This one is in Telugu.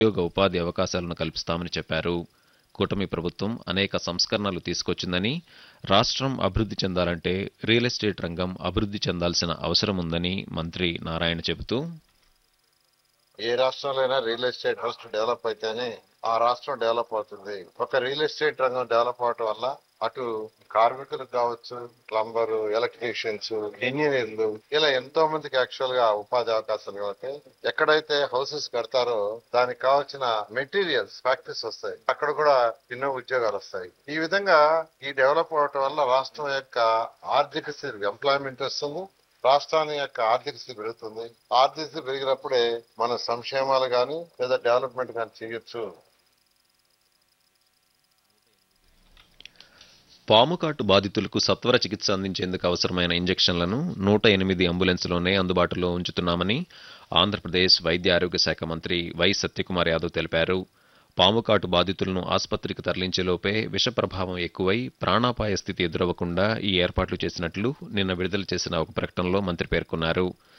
ఉద్యోగ ఉపాధి అవకాశాలను కల్పిస్తామని చెప్పారు కూటమి ప్రభుత్వం అనేక సంస్కరణలు తీసుకొచ్చిందని రాష్ట్రం అభివృద్ధి చెందాలంటే రియల్ ఎస్టేట్ రంగం అభివృద్ధి చెందాల్సిన అవసరం ఉందని మంత్రి నారాయణ చెబుతూ ఏ రాష్ట్రంలో అయినా రియల్ ఎస్టేట్ ఫస్ట్ డెవలప్ అయితేనే ఆ రాష్ట్రం డెవలప్ అవుతుంది ఒక రియల్ ఎస్టేట్ రంగం డెవలప్ అవటం వల్ల అటు కార్మికులకు కావచ్చు ప్లంబర్ ఎలక్ట్రీషియన్స్ ఇంజనీర్లు ఇలా ఎంతో మందికి యాక్చువల్ గా ఉపాధి అవకాశాలు కలుగుతాయి ఎక్కడైతే హౌసెస్ కడతారో దానికి కావాల్సిన మెటీరియల్స్ ఫ్యాక్టరీస్ వస్తాయి అక్కడ కూడా ఎన్నో ఉద్యోగాలు వస్తాయి ఈ విధంగా ఈ డెవలప్ అవటం వల్ల రాష్ట్రం యొక్క ఆర్థిక స్థితి ఎంప్లాయ్మెంట్ వస్తుంది రాష్ట్రాన్ని యొక్క ఆర్థిక స్థితి పెరుగుతుంది ఆర్థిక స్థితి పెరిగినప్పుడే మన సంక్షేమాలు గాని లేదా డెవలప్మెంట్ కానీ చేయొచ్చు పాముకాటు బాధితులకు సత్వర చికిత్స అందించేందుకు అవసరమైన ఇంజెక్షన్లను నూట ఎనిమిది అంబులెన్స్లోనే అందుబాటులో ఉంచుతున్నామని ఆంధ్రప్రదేశ్ వైద్య ఆరోగ్య శాఖ మంత్రి వై సత్యకుమార్ యాదవ్ తెలిపారు పాముకాటు బాధితులను ఆసుపత్రికి తరలించేలోపే విష ప్రభావం ఎక్కువై ప్రాణాపాయ స్థితి ఎదురవ్వకుండా ఈ ఏర్పాట్లు చేసినట్లు నిన్న విడుదల చేసిన ఒక ప్రకటనలో మంత్రి పేర్కొన్నారు